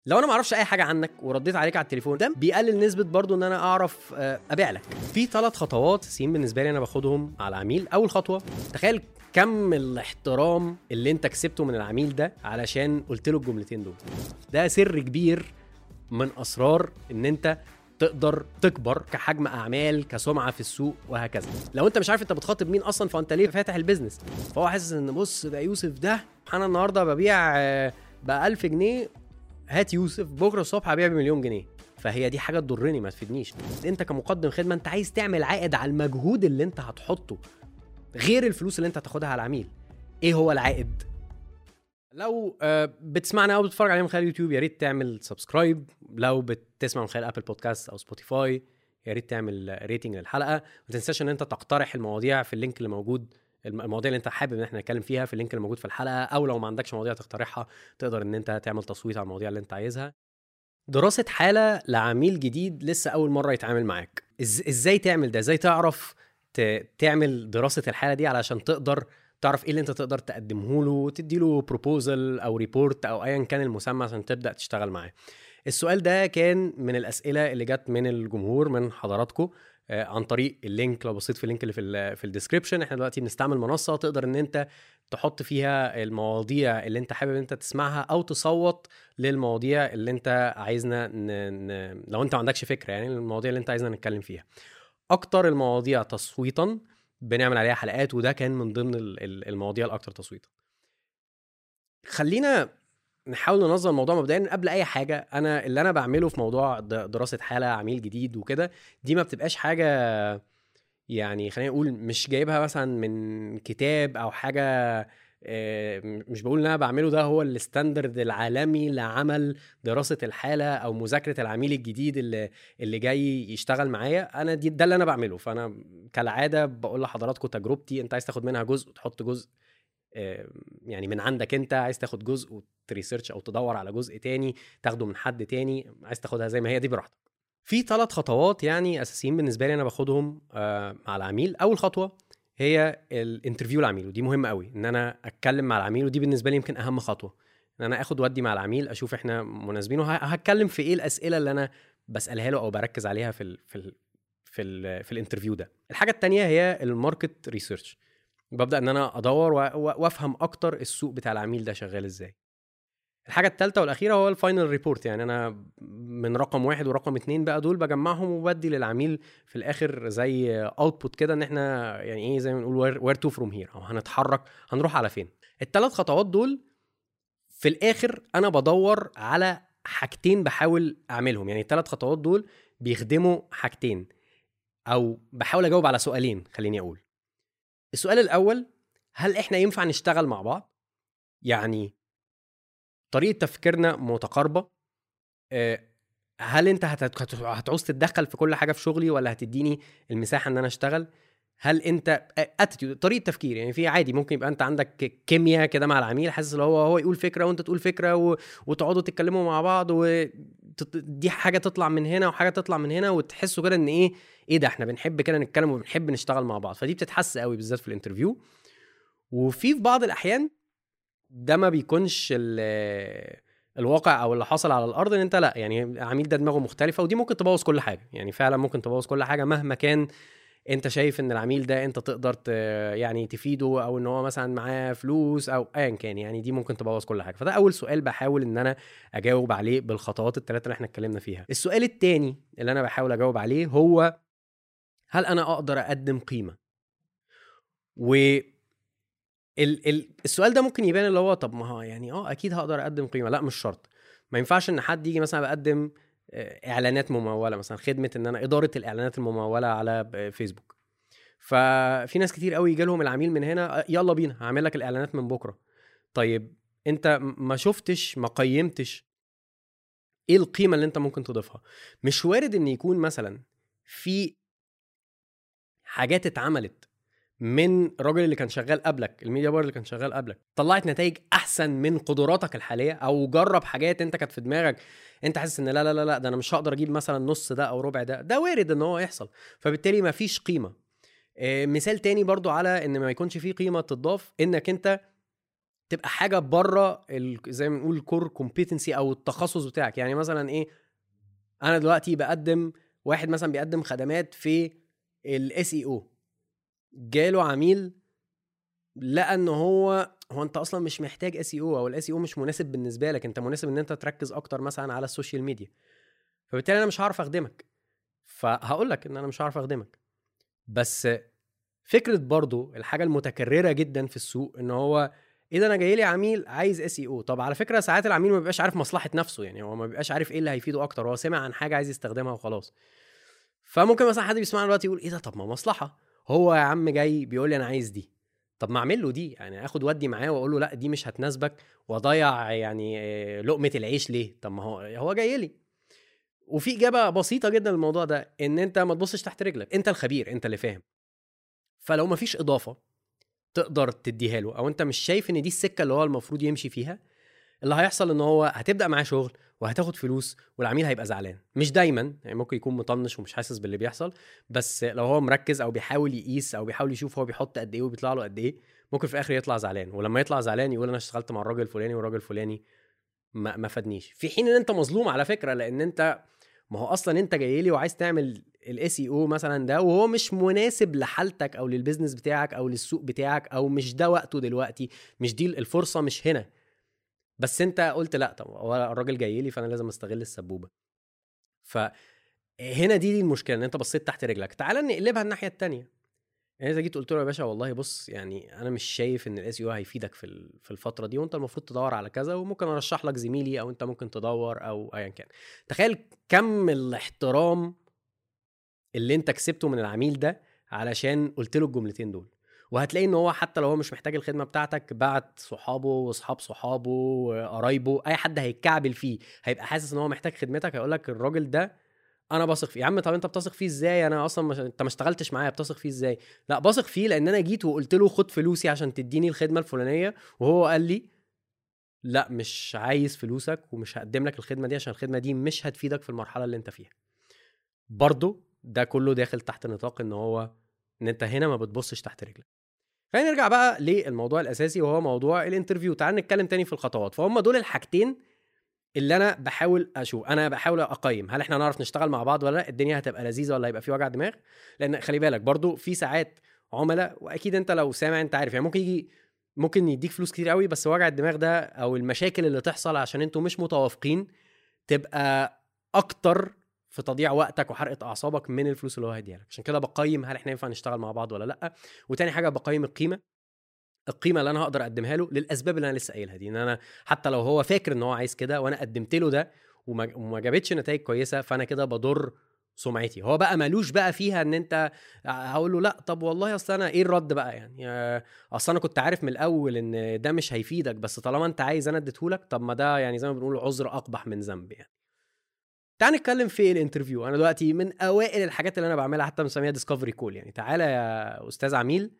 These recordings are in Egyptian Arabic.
لو انا ما اعرفش اي حاجه عنك ورديت عليك على التليفون ده بيقلل نسبه برضو ان انا اعرف آه، ابيع لك في ثلاث خطوات اساسيين بالنسبه لي انا باخدهم على العميل اول خطوه تخيل كم الاحترام اللي انت كسبته من العميل ده علشان قلت له الجملتين دول ده سر كبير من اسرار ان انت تقدر تكبر كحجم اعمال كسمعه في السوق وهكذا لو انت مش عارف انت بتخاطب مين اصلا فانت ليه فاتح البيزنس فهو حاسس ان بص ده يوسف ده انا النهارده ببيع ب 1000 جنيه هات يوسف بكره الصبح هبيع بمليون جنيه فهي دي حاجه تضرني ما تفيدنيش انت كمقدم خدمه انت عايز تعمل عائد على المجهود اللي انت هتحطه غير الفلوس اللي انت هتاخدها على العميل ايه هو العائد لو آه، بتسمعنا او بتتفرج علينا من خلال يوتيوب يا ريت تعمل سبسكرايب لو بتسمع من خلال ابل بودكاست او سبوتيفاي يا ريت تعمل ريتنج للحلقه ما تنساش ان انت تقترح المواضيع في اللينك اللي موجود المواضيع اللي انت حابب ان احنا نتكلم فيها في اللينك اللي موجود في الحلقه او لو ما عندكش مواضيع تقترحها تقدر ان انت تعمل تصويت على المواضيع اللي انت عايزها دراسه حاله لعميل جديد لسه اول مره يتعامل معاك إز... ازاي تعمل ده ازاي تعرف ت... تعمل دراسه الحاله دي علشان تقدر تعرف ايه اللي انت تقدر تقدمه له وتدي له بروبوزل او ريبورت او ايا كان المسمى عشان تبدا تشتغل معاه السؤال ده كان من الاسئله اللي جت من الجمهور من حضراتكم آه، عن طريق اللينك لو بصيت في اللينك اللي في ال في الديسكربشن احنا دلوقتي بنستعمل منصه تقدر ان انت تحط فيها المواضيع اللي انت حابب ان انت تسمعها او تصوت للمواضيع اللي انت عايزنا ن... ن... لو انت ما عندكش فكره يعني المواضيع اللي انت عايزنا نتكلم فيها اكتر المواضيع تصويتا بنعمل عليها حلقات وده كان من ضمن ال- ال- المواضيع الاكثر تصويتا خلينا نحاول ننظم الموضوع مبدئيا قبل اي حاجه انا اللي انا بعمله في موضوع د- دراسه حاله عميل جديد وكده دي ما بتبقاش حاجه يعني خلينا نقول مش جايبها مثلا من كتاب او حاجه آه، مش بقول ان انا بعمله ده هو الستاندرد العالمي لعمل دراسه الحاله او مذاكره العميل الجديد اللي اللي جاي يشتغل معايا انا دي ده اللي انا بعمله فانا كالعاده بقول لحضراتكم تجربتي انت عايز تاخد منها جزء وتحط جزء آه، يعني من عندك انت عايز تاخد جزء وتريسيرش او تدور على جزء تاني تاخده من حد تاني عايز تاخدها زي ما هي دي براحتك في ثلاث خطوات يعني اساسيين بالنسبه لي انا باخدهم آه، مع العميل اول خطوه هي الانترفيو العميل ودي مهمه قوي ان انا اتكلم مع العميل ودي بالنسبه لي يمكن اهم خطوه ان انا اخد ودي مع العميل اشوف احنا مناسبين وهتكلم في ايه الاسئله اللي انا بسالها له او بركز عليها في ال في ال في ال في الانترفيو ده الحاجه التانية هي الماركت ريسيرش ببدا ان انا ادور و- و- وافهم اكتر السوق بتاع العميل ده شغال ازاي الحاجة التالتة والأخيرة هو الفاينل ريبورت يعني أنا من رقم واحد ورقم اتنين بقى دول بجمعهم وبدي للعميل في الآخر زي اوتبوت كده إن إحنا يعني إيه زي ما بنقول وير تو فروم هير أو هنتحرك هنروح على فين التلات خطوات دول في الآخر أنا بدور على حاجتين بحاول أعملهم يعني التلات خطوات دول بيخدموا حاجتين أو بحاول أجاوب على سؤالين خليني أقول السؤال الأول هل إحنا ينفع نشتغل مع بعض؟ يعني طريقه تفكيرنا متقاربه آه، هل انت هت- هت- هتعوز تتدخل في كل حاجه في شغلي ولا هتديني المساحه ان انا اشتغل هل انت اتيتيود طريقه تفكير يعني في عادي ممكن يبقى انت عندك كيمياء كده مع العميل حاسس اللي هو هو يقول فكره وانت تقول فكره و... وتقعدوا تتكلموا مع بعض ودي حاجه تطلع من هنا وحاجه تطلع من هنا وتحسوا كده ان ايه ايه ده احنا بنحب كده نتكلم وبنحب نشتغل مع بعض فدي بتتحس قوي بالذات في الانترفيو وفي في بعض الاحيان ده ما بيكونش ال- الواقع او اللي حصل على الارض ان انت لا يعني العميل ده دماغه مختلفه ودي ممكن تبوظ كل حاجه يعني فعلا ممكن تبوظ كل حاجه مهما كان انت شايف ان العميل ده انت تقدر ت... يعني تفيده او ان هو مثلا معاه فلوس او ايا كان يعني دي ممكن تبوظ كل حاجه فده اول سؤال بحاول ان انا اجاوب عليه بالخطوات الثلاثه اللي احنا اتكلمنا فيها السؤال الثاني اللي انا بحاول اجاوب عليه هو هل انا اقدر اقدم قيمه و ال ال السؤال ده ممكن يبان اللي هو طب ما هو يعني اه اكيد هقدر اقدم قيمه لا مش شرط ما ينفعش ان حد يجي مثلا بقدم آه، اعلانات مموله مثلا خدمه ان انا اداره الاعلانات المموله على ب- فيسبوك ففي ناس كتير قوي يجي لهم العميل من هنا آه، يلا بينا هعمل لك الاعلانات من بكره طيب انت م- ما شفتش ما قيمتش ايه القيمه اللي انت ممكن تضيفها مش وارد ان يكون مثلا في حاجات اتعملت من الراجل اللي كان شغال قبلك الميديا بار اللي كان شغال قبلك طلعت نتائج احسن من قدراتك الحاليه او جرب حاجات انت كانت في دماغك انت حاسس ان لا لا لا لا ده انا مش هقدر اجيب مثلا نص ده او ربع ده ده وارد ان هو يحصل فبالتالي ما فيش قيمه آه، مثال تاني برضو على ان ما يكونش فيه قيمه تضاف انك انت تبقى حاجه بره زي ما نقول كور كومبيتنسي او التخصص بتاعك يعني مثلا ايه انا دلوقتي بقدم واحد مثلا بيقدم خدمات في الاس اي او جاله عميل لقى ان هو هو انت اصلا مش محتاج اس او او الاس او مش مناسب بالنسبه لك انت مناسب ان انت تركز اكتر مثلا على السوشيال ميديا فبالتالي انا مش هعرف اخدمك فهقول لك ان انا مش هعرف اخدمك بس فكره برضو الحاجه المتكرره جدا في السوق ان هو ايه ده انا جاي لي عميل عايز اس اي او طب على فكره ساعات العميل ما بيبقاش عارف مصلحه نفسه يعني هو ما بيبقاش عارف ايه اللي هيفيده اكتر هو سمع عن حاجه عايز يستخدمها وخلاص فممكن مثلا حد بيسمعنا دلوقتي يقول ايه ده طب ما مصلحه هو يا عم جاي بيقول لي انا عايز دي طب ما اعمل له دي يعني اخد ودي معاه واقول له لا دي مش هتناسبك واضيع يعني آه، لقمه العيش ليه طب ما هو هو جاي لي وفي اجابه بسيطه جدا للموضوع ده ان انت ما تبصش تحت رجلك انت الخبير انت اللي فاهم فلو ما فيش اضافه تقدر تديها له او انت مش شايف ان دي السكه اللي هو المفروض يمشي فيها اللي هيحصل ان هو هتبدا معاه شغل وهتاخد فلوس والعميل هيبقى زعلان مش دايما يعني ممكن يكون مطنش ومش حاسس باللي بيحصل بس لو هو مركز او بيحاول يقيس او بيحاول يشوف هو بيحط قد ايه وبيطلع له قد ايه ممكن في الاخر يطلع زعلان ولما يطلع زعلان يقول انا اشتغلت مع الراجل الفلاني والراجل الفلاني ما, ما فادنيش في حين ان انت مظلوم على فكره لان انت ما هو اصلا انت جاي لي وعايز تعمل الاس اي او مثلا ده وهو مش مناسب لحالتك او للبيزنس بتاعك او للسوق بتاعك او مش ده وقته دلوقتي مش دي الفرصه مش هنا بس انت قلت لا طب هو الراجل جاي لي فانا لازم استغل السبوبه فهنا دي, دي المشكله ان انت بصيت تحت رجلك تعال نقلبها الناحيه التانية يعني اذا جيت قلت له يا باشا والله بص يعني انا مش شايف ان الاس يو هيفيدك في في الفتره دي وانت المفروض تدور على كذا وممكن ارشح لك زميلي او انت ممكن تدور او ايا كان تخيل كم الاحترام اللي انت كسبته من العميل ده علشان قلت له الجملتين دول وهتلاقي ان هو حتى لو هو مش محتاج الخدمه بتاعتك بعت صحابه واصحاب صحابه وقرايبه اي حد هيتكعبل فيه هيبقى حاسس ان هو محتاج خدمتك هيقول لك الراجل ده انا بثق فيه يا عم طب انت بتثق فيه ازاي انا اصلا مش... انت ما اشتغلتش معايا بتثق فيه ازاي لا بثق فيه لان انا جيت وقلت له خد فلوسي عشان تديني الخدمه الفلانيه وهو قال لي لا مش عايز فلوسك ومش هقدم لك الخدمه دي عشان الخدمه دي مش هتفيدك في المرحله اللي انت فيها برضه ده كله داخل تحت نطاق ان هو ان انت هنا ما بتبصش تحت رجلك خلينا نرجع بقى للموضوع الاساسي وهو موضوع الانترفيو تعال نتكلم تاني في الخطوات فهم دول الحاجتين اللي انا بحاول اشوف انا بحاول اقيم هل احنا هنعرف نشتغل مع بعض ولا لا الدنيا هتبقى لذيذه ولا هيبقى في وجع دماغ لان خلي بالك برضو في ساعات عملاء واكيد انت لو سامع انت عارف يعني ممكن يجي ممكن يديك فلوس كتير قوي بس وجع الدماغ ده او المشاكل اللي تحصل عشان انتوا مش متوافقين تبقى اكتر في تضييع وقتك وحرقه اعصابك من الفلوس اللي هو هيديها لك عشان كده بقيم هل احنا ينفع نشتغل مع بعض ولا لا وتاني حاجه بقيم القيمه القيمه اللي انا هقدر اقدمها له للاسباب اللي انا لسه قايلها دي ان انا حتى لو هو فاكر ان هو عايز كده وانا قدمت له ده وما جابتش نتائج كويسه فانا كده بضر سمعتي هو بقى مالوش بقى فيها ان انت هقول له لا طب والله اصل انا ايه الرد بقى يعني اصل انا كنت عارف من الاول ان ده مش هيفيدك بس طالما انت عايز انا اديتهولك طب ما ده يعني زي ما بنقول عذر اقبح من ذنب يعني تعال نتكلم في الانترفيو انا دلوقتي من اوائل الحاجات اللي انا بعملها حتى مسميها ديسكفري كول يعني تعالى يا استاذ عميل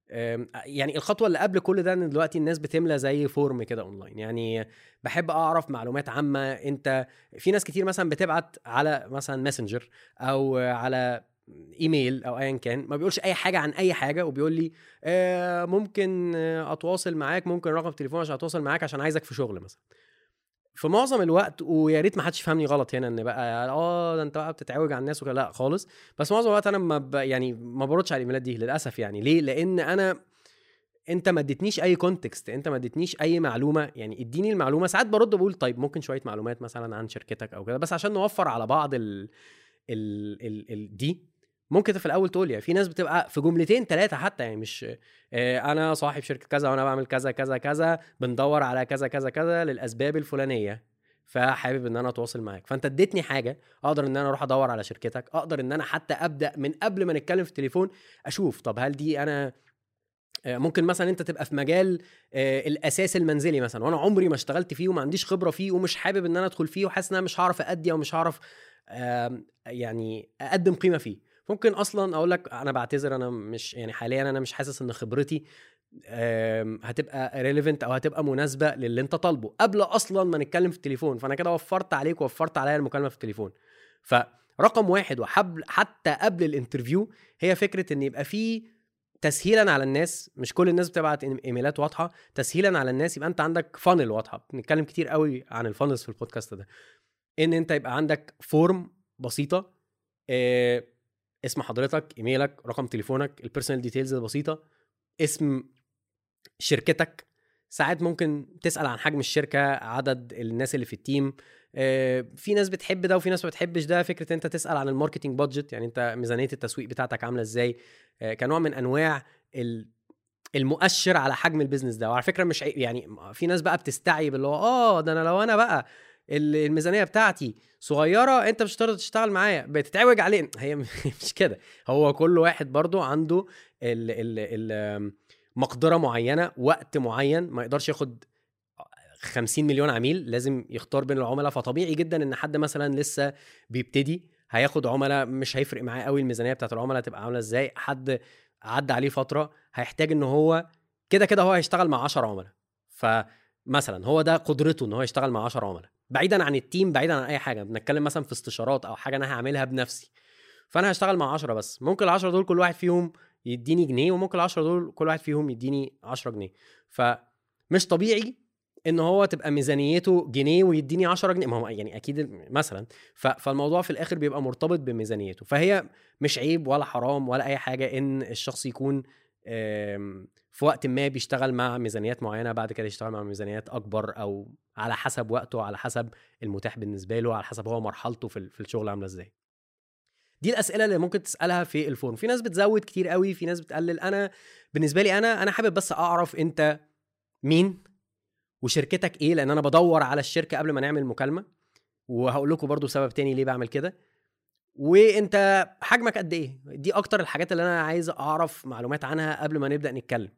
يعني الخطوه اللي قبل كل ده ان دلوقتي الناس بتملى زي فورم كده اونلاين يعني بحب اعرف معلومات عامه انت في ناس كتير مثلا بتبعت على مثلا ماسنجر او على ايميل او ايا كان ما بيقولش اي حاجه عن اي حاجه وبيقول لي آه ممكن اتواصل معاك ممكن رقم تليفون عشان اتواصل معاك عشان عايزك في شغل مثلا في معظم الوقت ويا ريت ما حدش يفهمني غلط هنا ان بقى اه ده انت بقى بتتعوج على الناس وكده لا خالص بس معظم الوقت انا ما ب... يعني ما بردش على الايميلات دي للاسف يعني ليه لان انا انت ما اديتنيش اي كونتكست انت ما اديتنيش اي معلومه يعني اديني المعلومه ساعات برد بقول طيب ممكن شويه معلومات مثلا عن شركتك او كده بس عشان نوفر على بعض ال ال ال, ال دي ممكن في الاول تقول يعني في ناس بتبقى في جملتين ثلاثه حتى يعني مش آه، انا صاحب شركه كذا وانا بعمل كذا كذا كذا بندور على كذا كذا كذا للاسباب الفلانيه فحابب ان انا اتواصل معاك فانت اديتني حاجه اقدر ان انا اروح ادور على شركتك اقدر ان انا حتى ابدا من قبل ما نتكلم في التليفون اشوف طب هل دي انا آه، ممكن مثلا انت تبقى في مجال آه، الاساس المنزلي مثلا وانا عمري ما اشتغلت فيه وما عنديش خبره فيه ومش حابب ان انا ادخل فيه وحاسس ان انا مش هعرف ادي او مش هعرف يعني اقدم قيمه فيه ممكن اصلا اقول لك انا بعتذر انا مش يعني حاليا انا مش حاسس ان خبرتي هتبقى ريليفنت او هتبقى مناسبه للي انت طالبه قبل اصلا ما نتكلم في التليفون فانا كده وفرت عليك ووفرت عليا المكالمه في التليفون فرقم واحد وحبل حتى قبل الانترفيو هي فكره ان يبقى في تسهيلا على الناس مش كل الناس بتبعت ايميلات واضحه تسهيلا على الناس يبقى انت عندك فانل واضحه بنتكلم كتير قوي عن الفانلز في البودكاست ده ان انت يبقى عندك فورم بسيطه آه، اسم حضرتك ايميلك رقم تليفونك البيرسونال ديتيلز البسيطه اسم شركتك ساعات ممكن تسال عن حجم الشركه عدد الناس اللي في التيم آه، في ناس بتحب ده وفي ناس ما بتحبش ده فكره انت تسال عن الماركتنج بادجت يعني انت ميزانيه التسويق بتاعتك عامله ازاي آه، كنوع من انواع المؤشر على حجم البيزنس ده وعلى فكره مش يعني في ناس بقى بتستعيب اللي هو اه ده انا لو انا بقى الميزانيه بتاعتي صغيره انت مش هتقدر تشتغل معايا بتتعوج عليه هي مش كده هو كل واحد برضو عنده ال ال ال مقدره معينه وقت معين ما يقدرش ياخد 50 مليون عميل لازم يختار بين العملاء فطبيعي جدا ان حد مثلا لسه بيبتدي هياخد عملاء مش هيفرق معاه قوي الميزانيه بتاعت العملاء تبقى عامله ازاي حد عدى عليه فتره هيحتاج ان هو كده كده هو هيشتغل مع 10 عملاء فمثلا هو ده قدرته ان هو يشتغل مع 10 عملاء بعيدا عن التيم بعيدا عن اي حاجه بنتكلم مثلا في استشارات او حاجه انا هعملها بنفسي فانا هشتغل مع 10 بس ممكن ال 10 دول كل واحد فيهم يديني جنيه وممكن ال 10 دول كل واحد فيهم يديني 10 جنيه فمش طبيعي ان هو تبقى ميزانيته جنيه ويديني 10 جنيه ما هو يعني اكيد مثلا فالموضوع في الاخر بيبقى مرتبط بميزانيته فهي مش عيب ولا حرام ولا اي حاجه ان الشخص يكون في وقت ما بيشتغل مع ميزانيات معينه بعد كده يشتغل مع ميزانيات اكبر او على حسب وقته على حسب المتاح بالنسبه له على حسب هو مرحلته في الشغل عامله ازاي دي الاسئله اللي ممكن تسالها في الفورم في ناس بتزود كتير قوي في ناس بتقلل انا بالنسبه لي انا انا حابب بس اعرف انت مين وشركتك ايه لان انا بدور على الشركه قبل ما نعمل مكالمه وهقول لكم برضو سبب تاني ليه بعمل كده وانت حجمك قد ايه دي اكتر الحاجات اللي انا عايز اعرف معلومات عنها قبل ما نبدا نتكلم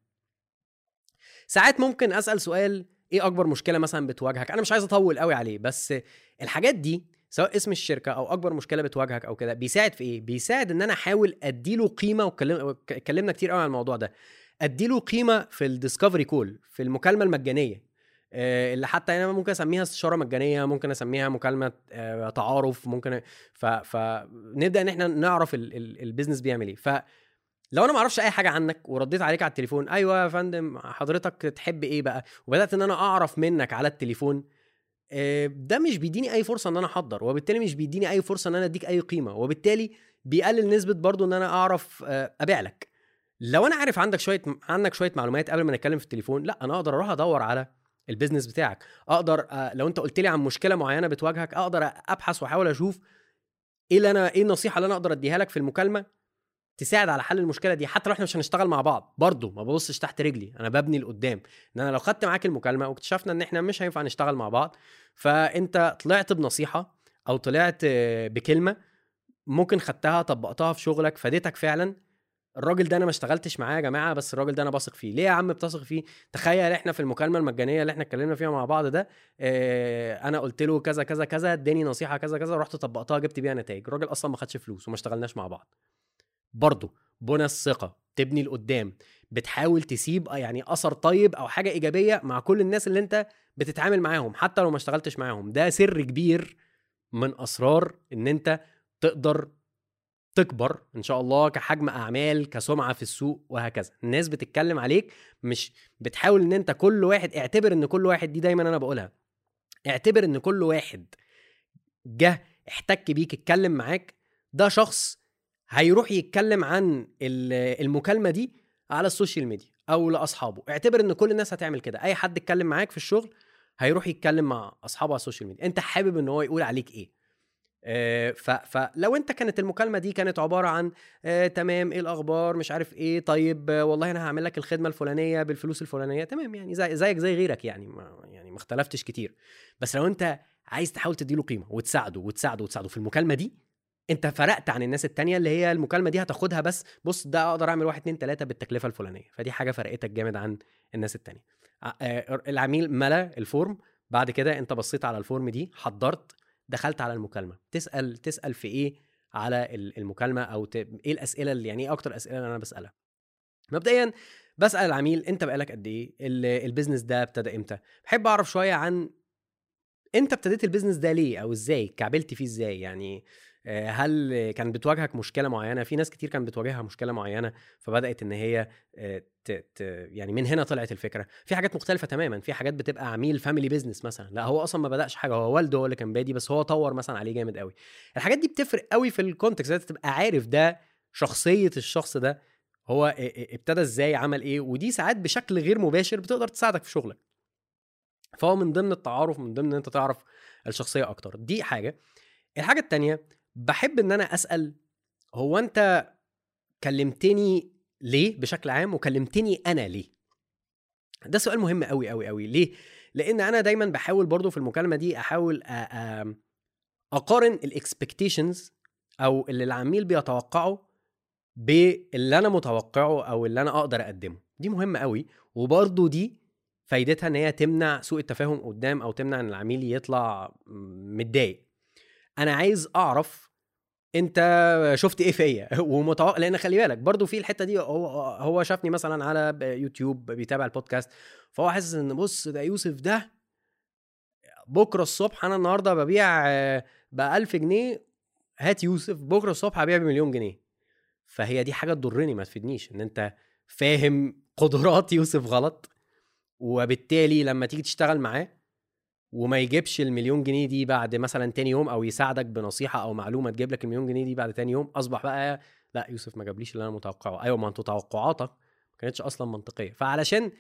ساعات ممكن اسال سؤال ايه اكبر مشكله مثلا بتواجهك انا مش عايز اطول قوي عليه بس الحاجات دي سواء اسم الشركه او اكبر مشكله بتواجهك او كده بيساعد في ايه بيساعد ان انا احاول اديله قيمه واتكلمنا كتير قوي عن الموضوع ده اديله قيمه في الديسكفري كول في المكالمه المجانيه آه، اللي حتى انا ممكن اسميها استشاره مجانيه ممكن اسميها مكالمه آه، تعارف ممكن فنبدا ان احنا نعرف البيزنس بيعمل ايه ف لو انا ما اعرفش اي حاجه عنك ورديت عليك على التليفون ايوه يا فندم حضرتك تحب ايه بقى وبدات ان انا اعرف منك على التليفون آه، ده مش بيديني اي فرصه ان انا احضر وبالتالي مش بيديني اي فرصه ان انا اديك اي قيمه وبالتالي بيقلل نسبه برضو ان انا اعرف ابيع لك لو انا عارف عندك شويه عندك شويه معلومات قبل ما نتكلم في التليفون لا انا اقدر اروح ادور على البيزنس بتاعك اقدر آه، لو انت قلت لي عن مشكله معينه بتواجهك اقدر ابحث واحاول اشوف ايه اللي انا ايه النصيحه اللي انا اقدر اديها لك في المكالمه تساعد على حل المشكله دي حتى لو احنا مش هنشتغل مع بعض برضه ما ببصش تحت رجلي انا ببني لقدام ان انا لو خدت معاك المكالمه واكتشفنا ان احنا مش هينفع نشتغل مع بعض فانت طلعت بنصيحه او طلعت بكلمه ممكن خدتها طبقتها في شغلك فادتك فعلا الراجل ده انا ما اشتغلتش معاه يا جماعه بس الراجل ده انا بثق فيه ليه يا عم بتثق فيه تخيل احنا في المكالمه المجانيه اللي احنا اتكلمنا فيها مع بعض ده اه انا قلت له كذا كذا كذا اداني نصيحه كذا كذا رحت طبقتها جبت بيها نتائج الراجل اصلا ما خدش فلوس وما اشتغلناش مع بعض برضه بنى الثقه تبني لقدام بتحاول تسيب يعني اثر طيب او حاجه ايجابيه مع كل الناس اللي انت بتتعامل معاهم حتى لو ما اشتغلتش معاهم ده سر كبير من اسرار ان انت تقدر تكبر ان شاء الله كحجم اعمال كسمعه في السوق وهكذا الناس بتتكلم عليك مش بتحاول ان انت كل واحد اعتبر ان كل واحد دي دايما انا بقولها اعتبر ان كل واحد جه احتك بيك اتكلم معاك ده شخص هيروح يتكلم عن المكالمه دي على السوشيال ميديا او لاصحابه اعتبر ان كل الناس هتعمل كده اي حد اتكلم معاك في الشغل هيروح يتكلم مع اصحابه على السوشيال ميديا انت حابب ان هو يقول عليك ايه آه، فلو انت كانت المكالمه دي كانت عباره عن آه تمام ايه الاخبار مش عارف ايه طيب آه والله انا هعمل لك الخدمه الفلانيه بالفلوس الفلانيه تمام يعني زي زيك زي غيرك يعني ما يعني ما اختلفتش كتير بس لو انت عايز تحاول تديله قيمه وتساعده وتساعده وتساعده في المكالمه دي انت فرقت عن الناس التانية اللي هي المكالمه دي هتاخدها بس بص ده اقدر اعمل واحد اتنين تلاته بالتكلفه الفلانيه فدي حاجه فرقتك جامد عن الناس التانية آه العميل ملا الفورم بعد كده انت بصيت على الفورم دي حضرت دخلت على المكالمه تسال تسال في ايه على المكالمه او ت... ايه الاسئله اللي يعني ايه اكتر اسئله اللي انا بسالها مبدئيا بسال العميل انت بقالك قد ايه البيزنس ده ابتدى امتى بحب اعرف شويه عن انت ابتديت البيزنس ده ليه او ازاي كعبلت فيه ازاي يعني آه، هل كان بتواجهك مشكله معينه في ناس كتير كانت بتواجهها مشكله معينه فبدات ان هي آه، ت... ت... يعني من هنا طلعت الفكره في حاجات مختلفه تماما في حاجات بتبقى عميل فاميلي بيزنس مثلا لا هو اصلا ما بداش حاجه هو والده هو اللي كان بادي بس هو طور مثلا عليه جامد قوي الحاجات دي بتفرق قوي في الكونتكست انت تبقى عارف ده شخصيه الشخص ده هو ابتدى ازاي عمل ايه ودي ساعات بشكل غير مباشر بتقدر تساعدك في شغلك فهو من ضمن التعارف من ضمن ان انت تعرف الشخصيه اكتر دي حاجه الحاجه التانية بحب ان انا اسال هو انت كلمتني ليه بشكل عام وكلمتني انا ليه ده سؤال مهم قوي قوي قوي ليه لان انا دايما بحاول برضو في المكالمه دي احاول اقارن الاكسبكتيشنز او اللي العميل بيتوقعه باللي انا متوقعه او اللي انا اقدر اقدمه دي مهمه قوي وبرضو دي فايدتها ان هي تمنع سوء التفاهم قدام او تمنع ان العميل يطلع متضايق انا عايز اعرف انت شفت ايه فيا ومتوقع لان خلي بالك برضو في الحته دي هو هو شافني مثلا على يوتيوب بيتابع البودكاست فهو حاسس ان بص ده يوسف ده بكره الصبح انا النهارده ببيع ب 1000 جنيه هات يوسف بكره الصبح هبيع بمليون جنيه فهي دي حاجه تضرني ما تفيدنيش ان انت فاهم قدرات يوسف غلط وبالتالي لما تيجي تشتغل معاه وما يجيبش المليون جنيه دي بعد مثلا تاني يوم او يساعدك بنصيحه او معلومه تجيب لك المليون جنيه دي بعد تاني يوم اصبح بقى لا يوسف ما جابليش اللي انا متوقعه ايوه ما انت توقعاتك ما كانتش اصلا منطقيه فعلشان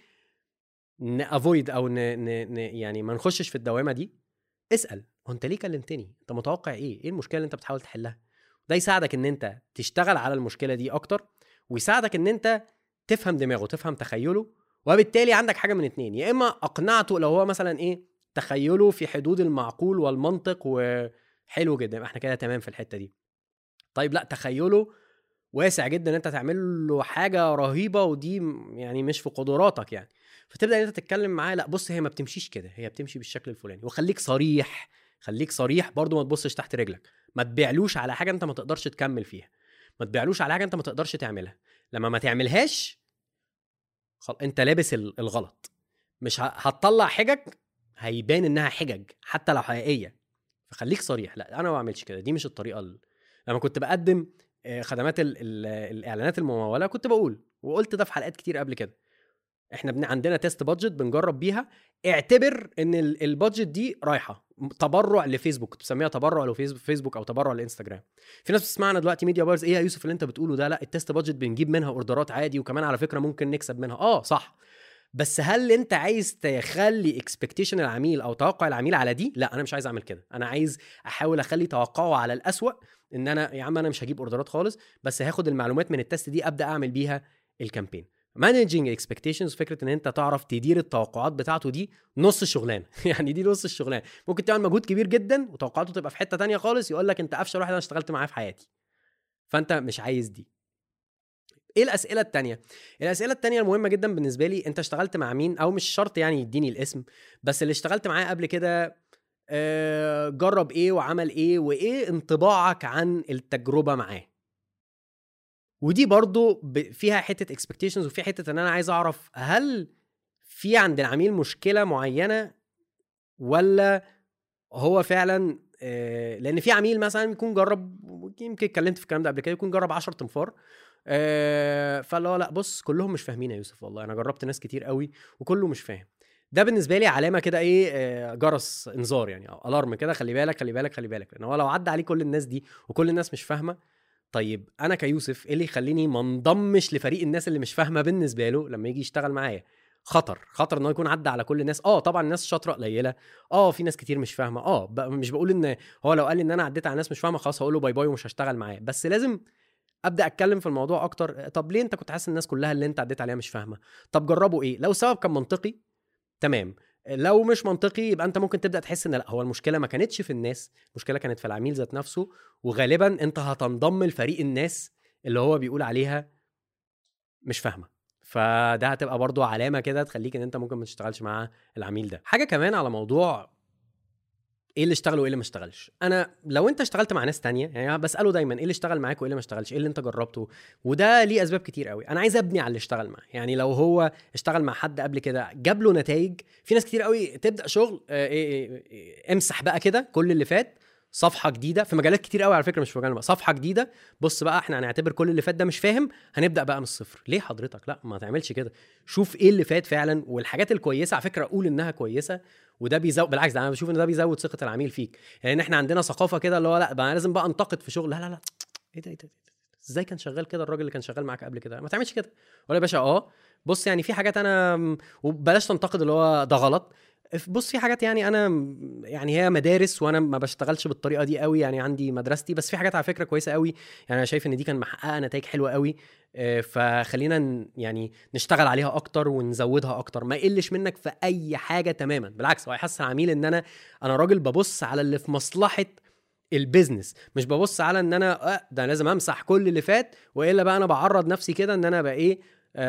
نافويد او ن... ن... ن... يعني ما نخشش في الدوامه دي اسال هو انت ليه كلمتني انت متوقع ايه ايه المشكله اللي انت بتحاول تحلها ده يساعدك ان انت تشتغل على المشكله دي اكتر ويساعدك ان انت تفهم دماغه تفهم تخيله وبالتالي عندك حاجه من اتنين يا اما اقنعته لو هو مثلا ايه تخيله في حدود المعقول والمنطق وحلو جدا احنا كده تمام في الحته دي طيب لا تخيله واسع جدا ان انت تعمل له حاجه رهيبه ودي يعني مش في قدراتك يعني فتبدا انت تتكلم معاه لا بص هي ما بتمشيش كده هي بتمشي بالشكل الفلاني وخليك صريح خليك صريح برضو ما تبصش تحت رجلك ما تبيعلوش على حاجه انت ما تقدرش تكمل فيها ما تبيعلوش على حاجه انت ما تقدرش تعملها لما ما تعملهاش خل... انت لابس الغلط مش هتطلع حجج هيبان انها حجج حتى لو حقيقيه فخليك صريح لا انا ما بعملش كده دي مش الطريقه اللي... لما كنت بقدم آه، خدمات ال... ال... الاعلانات المموله كنت بقول وقلت ده في حلقات كتير قبل كده احنا بن... عندنا تيست بادجت بنجرب بيها اعتبر ان البادجت دي رايحه تبرع لفيسبوك بتسميها تبرع لفيسبوك او تبرع لانستجرام في ناس بتسمعنا دلوقتي ميديا بارز ايه يا يوسف اللي انت بتقوله ده لا التيست بادجت بنجيب منها اوردرات عادي وكمان على فكره ممكن نكسب منها اه صح بس هل انت عايز تخلي اكسبكتيشن العميل او توقع العميل على دي لا انا مش عايز اعمل كده انا عايز احاول اخلي توقعه على الاسوا ان انا يا عم انا مش هجيب اوردرات خالص بس هاخد المعلومات من التست دي ابدا اعمل بيها الكامبين مانجينج اكسبكتيشنز فكره ان انت تعرف تدير التوقعات بتاعته دي نص الشغلانه يعني دي نص الشغلانه ممكن تعمل مجهود كبير جدا وتوقعاته تبقى في حته تانية خالص يقول لك انت افشل واحد انا اشتغلت معاه في حياتي فانت مش عايز دي ايه الاسئله التانية الاسئله التانية المهمه جدا بالنسبه لي انت اشتغلت مع مين او مش شرط يعني يديني الاسم بس اللي اشتغلت معاه قبل كده آه، جرب ايه وعمل ايه وايه انطباعك عن التجربه معاه ودي برضو فيها حته اكسبكتيشنز وفي حته ان انا عايز اعرف هل في عند العميل مشكله معينه ولا هو فعلا آه، لان في عميل مثلا يكون جرب يمكن اتكلمت في الكلام ده قبل كده يكون جرب 10 تنفار آه، فاللي هو لا بص كلهم مش فاهمين يا يوسف والله انا جربت ناس كتير قوي وكله مش فاهم ده بالنسبه لي علامه كده ايه آه، جرس انذار يعني او الارم كده خلي بالك خلي بالك خلي بالك لان هو لو عدى عليه كل الناس دي وكل الناس مش فاهمه طيب انا كيوسف ايه اللي يخليني ما انضمش لفريق الناس اللي مش فاهمه بالنسبه له لما يجي يشتغل معايا خطر خطر ان هو يكون عدى على كل الناس اه طبعا الناس شاطره قليله اه في ناس كتير مش فاهمه اه مش بقول ان هو لو قال لي ان انا عديت على ناس مش فاهمه خلاص هقول له باي باي ومش هشتغل معاه بس لازم ابدا اتكلم في الموضوع اكتر طب ليه انت كنت حاسس الناس كلها اللي انت عديت عليها مش فاهمه طب جربوا ايه لو سبب كان منطقي تمام لو مش منطقي يبقى انت ممكن تبدا تحس ان لا هو المشكله ما كانتش في الناس المشكله كانت في العميل ذات نفسه وغالبا انت هتنضم لفريق الناس اللي هو بيقول عليها مش فاهمه فده هتبقى برضو علامه كده تخليك ان انت ممكن ما تشتغلش مع العميل ده حاجه كمان على موضوع ايه اللي اشتغل وايه اللي ما اشتغلش انا لو انت اشتغلت مع ناس تانية يعني بساله دايما ايه اللي اشتغل معاك وايه اللي ما اشتغلش ايه اللي انت جربته وده ليه اسباب كتير قوي انا عايز ابني على اللي اشتغل معاه يعني لو هو اشتغل مع حد قبل كده جاب له نتائج في ناس كتير قوي تبدا شغل اه ايه ايه امسح بقى كده كل اللي فات صفحه جديده في مجالات كتير قوي على فكره مش في مجالنا بقى صفحه جديده بص بقى احنا هنعتبر كل اللي فات ده مش فاهم هنبدا بقى من الصفر ليه حضرتك لا ما تعملش كده شوف ايه اللي فات فعلا والحاجات الكويسه على فكره قول انها كويسه وده بيزود بالعكس ده انا بشوف ان ده بيزود ثقه العميل فيك يعني احنا عندنا ثقافه كده اللي هو لا بقى انا لازم بقى انتقد في شغل لا لا لا ايه ده ايه ده ازاي كان شغال كده الراجل اللي كان شغال معاك قبل كده ما تعملش كده ولا يا باشا اه بص يعني في حاجات انا وبلاش تنتقد اللي هو ده غلط بص في حاجات يعني انا يعني هي مدارس وانا ما بشتغلش بالطريقه دي قوي يعني عندي مدرستي بس في حاجات على فكره كويسه قوي يعني انا شايف ان دي كان محققه نتائج حلوه قوي آه، فخلينا يعني نشتغل عليها اكتر ونزودها اكتر ما يقلش منك في اي حاجه تماما بالعكس هو يحس العميل ان انا انا راجل ببص على اللي في مصلحه البيزنس مش ببص على ان انا آه ده لازم امسح كل اللي فات والا بقى انا بعرض نفسي كده ان انا بقى ايه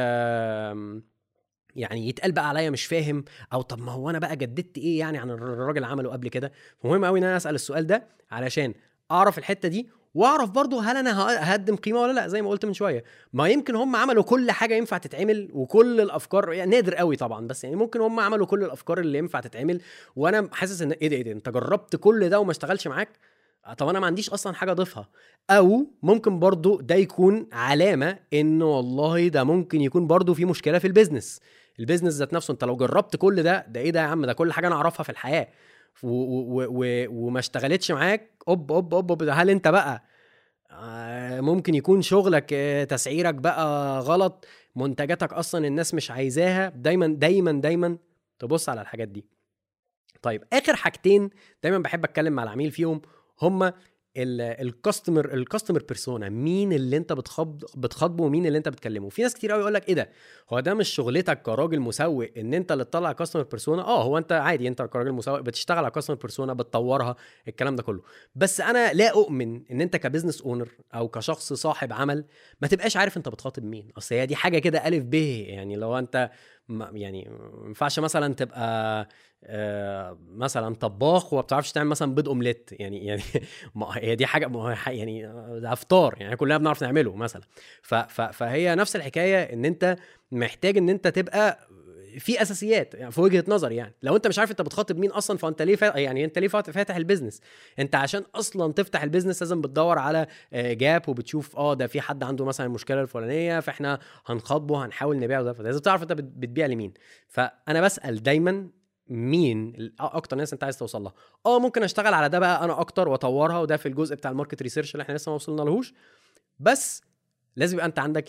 يعني يتقال بقى عليا مش فاهم او طب ما هو انا بقى جددت ايه يعني عن الراجل عمله قبل كده فمهم قوي ان انا اسال السؤال ده علشان اعرف الحته دي واعرف برضو هل انا هقدم قيمه ولا لا زي ما قلت من شويه ما يمكن هم عملوا كل حاجه ينفع تتعمل وكل الافكار يعني نادر قوي طبعا بس يعني ممكن هم عملوا كل الافكار اللي ينفع تتعمل وانا حاسس ان ايه ده ايه ده انت جربت كل ده وما اشتغلش معاك طب انا ما عنديش اصلا حاجه اضيفها او ممكن برضو ده يكون علامه ان والله ده ممكن يكون برضو في مشكله في البيزنس البيزنس ذات نفسه انت لو جربت كل ده ده ايه ده يا عم ده كل حاجه انا اعرفها في الحياه و و و وما اشتغلتش معاك اوب اوب اوب هل انت بقى آه، ممكن يكون شغلك آه، تسعيرك بقى غلط منتجاتك اصلا الناس مش عايزاها دايما دايما دايما تبص على الحاجات دي طيب اخر حاجتين دايما بحب اتكلم مع العميل فيهم هما الكاستمر الكاستمر بيرسونا مين اللي انت بتخاطب بتخاطبه ومين اللي انت بتكلمه في ناس كتير قوي يقول لك ايه ده هو ده مش شغلتك كراجل مسوق ان انت اللي تطلع كاستمر بيرسونا اه هو انت عادي انت كراجل مسوق بتشتغل على كاستمر بيرسونا بتطورها الكلام ده كله بس انا لا اؤمن ان انت كبزنس اونر او كشخص صاحب عمل ما تبقاش عارف انت بتخاطب مين اصل هي دي حاجه كده الف ب يعني لو انت يعني ما ينفعش مثلا تبقى آه، مثلا طباخ وما بتعرفش تعمل مثلا بيض اومليت يعني يعني ما هي دي حاجه ما يعني ده افطار يعني كلنا بنعرف نعمله مثلا فهي نفس الحكايه ان انت محتاج ان انت تبقى في اساسيات يعني في وجهه نظري يعني لو انت مش عارف انت بتخاطب مين اصلا فانت ليه فا... يعني انت ليه فاتح البيزنس انت عشان اصلا تفتح البيزنس لازم بتدور على جاب آه، وبتشوف اه ده في حد عنده مثلا المشكله الفلانيه فاحنا هنخاطبه هنحاول نبيعه ده فلازم تعرف انت بتبيع لمين فانا بسال دايما مين اكتر ناس انت عايز توصل لها اه ممكن اشتغل على ده بقى انا اكتر واطورها وده في الجزء بتاع الماركت ريسيرش اللي احنا لسه ما وصلنا لهوش بس لازم يبقى انت عندك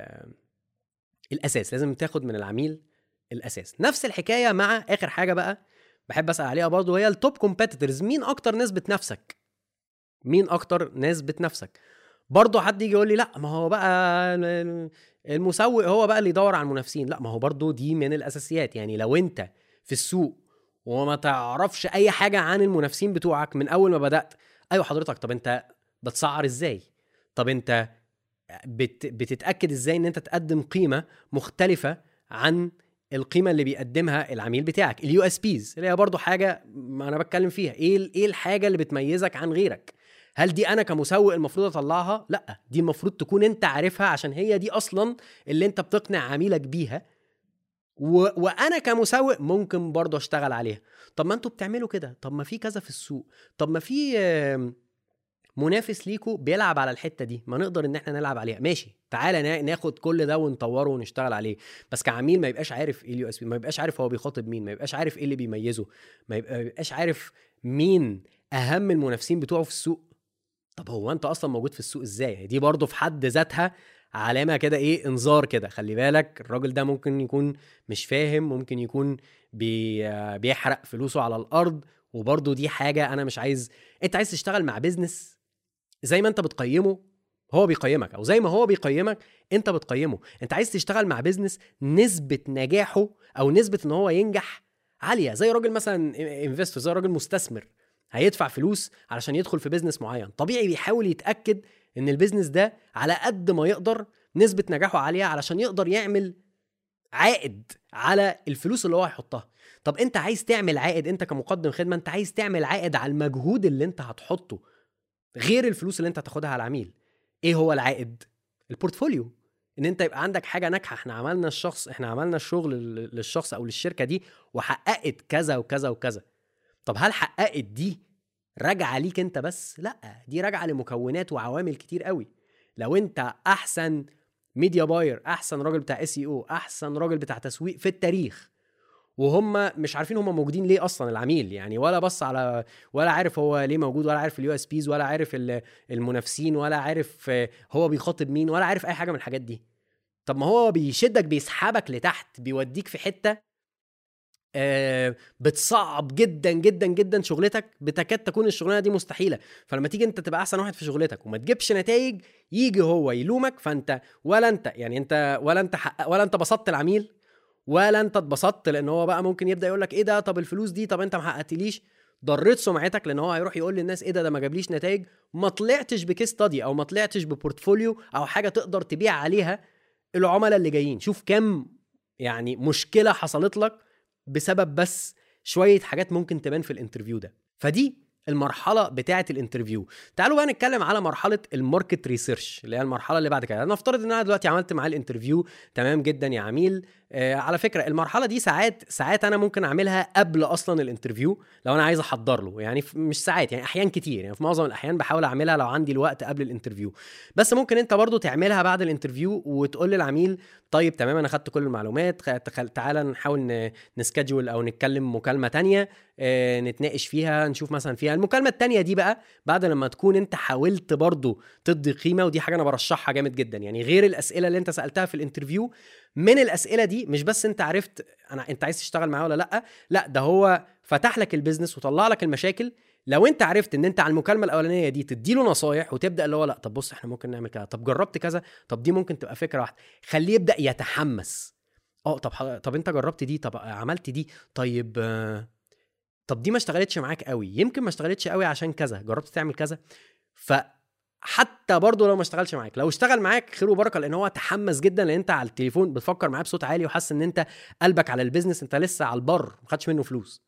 الاساس لازم تاخد من العميل الاساس نفس الحكايه مع اخر حاجه بقى بحب اسال عليها برضه هي التوب كومبيتيتورز مين اكتر ناس بتنافسك مين اكتر ناس بتنافسك برضه حد يجي يقول لي لا ما هو بقى المسوق هو بقى اللي يدور على المنافسين لا ما هو برضه دي من الاساسيات يعني لو انت في السوق وما تعرفش اي حاجه عن المنافسين بتوعك من اول ما بدات ايوه حضرتك طب انت بتسعر ازاي طب انت بت بتتاكد ازاي ان انت تقدم قيمه مختلفه عن القيمه اللي بيقدمها العميل بتاعك اليو اس بيز اللي هي برضو حاجه ما انا بتكلم فيها ايه ايه الحاجه اللي بتميزك عن غيرك هل دي انا كمسوق المفروض اطلعها لا دي المفروض تكون انت عارفها عشان هي دي اصلا اللي انت بتقنع عميلك بيها و... وانا كمسوق ممكن برضه اشتغل عليها طب ما انتوا بتعملوا كده طب ما في كذا في السوق طب ما في منافس ليكو بيلعب على الحته دي ما نقدر ان احنا نلعب عليها ماشي تعالى ناخد كل ده ونطوره ونشتغل عليه بس كعميل ما يبقاش عارف ايه اليو اس بي ما يبقاش عارف هو بيخاطب مين ما يبقاش عارف ايه اللي بيميزه ما يبقاش عارف مين اهم المنافسين بتوعه في السوق طب هو انت اصلا موجود في السوق ازاي دي برضه في حد ذاتها علامه كده ايه انذار كده خلي بالك الراجل ده ممكن يكون مش فاهم ممكن يكون بي بيحرق فلوسه على الارض وبرضه دي حاجه انا مش عايز انت عايز تشتغل مع بيزنس زي ما انت بتقيمه هو بيقيمك او زي ما هو بيقيمك انت بتقيمه انت عايز تشتغل مع بيزنس نسبه نجاحه او نسبه ان هو ينجح عاليه زي راجل مثلا انفستور زي راجل مستثمر هيدفع فلوس علشان يدخل في بيزنس معين طبيعي بيحاول يتاكد ان البيزنس ده على قد ما يقدر نسبه نجاحه عاليه علشان يقدر يعمل عائد على الفلوس اللي هو هيحطها طب انت عايز تعمل عائد انت كمقدم خدمه انت عايز تعمل عائد على المجهود اللي انت هتحطه غير الفلوس اللي انت هتاخدها على العميل ايه هو العائد البورتفوليو ان انت يبقى عندك حاجه ناجحه احنا عملنا الشخص احنا عملنا الشغل للشخص او للشركه دي وحققت كذا وكذا وكذا طب هل حققت دي راجعه ليك انت بس لا دي راجعه لمكونات وعوامل كتير قوي لو انت احسن ميديا باير احسن راجل بتاع اس او احسن راجل بتاع تسويق في التاريخ وهم مش عارفين هم موجودين ليه اصلا العميل يعني ولا بص على ولا عارف هو ليه موجود ولا عارف اليو اس بيز ولا عارف المنافسين ولا عارف هو بيخاطب مين ولا عارف اي حاجه من الحاجات دي طب ما هو بيشدك بيسحبك لتحت بيوديك في حته آه بتصعب جدا جدا جدا شغلتك بتكاد تكون الشغلانه دي مستحيله فلما تيجي انت تبقى احسن واحد في شغلتك وما تجيبش نتائج يجي هو يلومك فانت ولا انت يعني انت ولا انت حق ولا انت بسطت العميل ولا انت اتبسطت لان هو بقى ممكن يبدا يقول لك ايه ده طب الفلوس دي طب انت ما حققتليش ضريت سمعتك لان هو هيروح يقول للناس ايه ده ده ما جابليش نتائج ما طلعتش بكيس ستادي او ما طلعتش ببورتفوليو او حاجه تقدر تبيع عليها العملاء اللي جايين شوف كم يعني مشكله حصلت لك بسبب بس شويه حاجات ممكن تبان في الانترفيو ده فدي المرحله بتاعه الانترفيو تعالوا بقى نتكلم على مرحله الماركت ريسيرش اللي هي المرحله اللي بعد كده نفترض ان انا دلوقتي عملت معاه الانترفيو تمام جدا يا عميل آه على فكره المرحله دي ساعات ساعات انا ممكن اعملها قبل اصلا الانترفيو لو انا عايز احضر له يعني مش ساعات يعني احيان كتير يعني في معظم الاحيان بحاول اعملها لو عندي الوقت قبل الانترفيو بس ممكن انت برضو تعملها بعد الانترفيو وتقول للعميل طيب تمام انا خدت كل المعلومات تعالى نحاول نسكجول او نتكلم مكالمه تانية آه نتناقش فيها نشوف مثلا فيها المكالمه التانية دي بقى بعد لما تكون انت حاولت برضو تدي قيمه ودي حاجه انا برشحها جامد جدا يعني غير الاسئله اللي انت سالتها في الانترفيو من الاسئله دي مش بس انت عرفت انا انت عايز تشتغل معاه ولا لا لا ده هو فتح لك البيزنس وطلع لك المشاكل لو انت عرفت ان انت على المكالمه الاولانيه دي تديله نصايح وتبدا اللي هو لا طب بص احنا ممكن نعمل كذا طب جربت كذا طب دي ممكن تبقى فكره واحده خليه يبدا يتحمس اه طب طب انت جربت دي طب عملت دي طيب طب دي ما اشتغلتش معاك قوي يمكن ما اشتغلتش قوي عشان كذا جربت تعمل كذا ف حتى برضه لو ما اشتغلش معاك لو اشتغل معاك خير وبركه لان هو تحمس جدا لان انت على التليفون بتفكر معاه بصوت عالي وحاسس ان انت قلبك على البيزنس انت لسه على البر ما خدش منه فلوس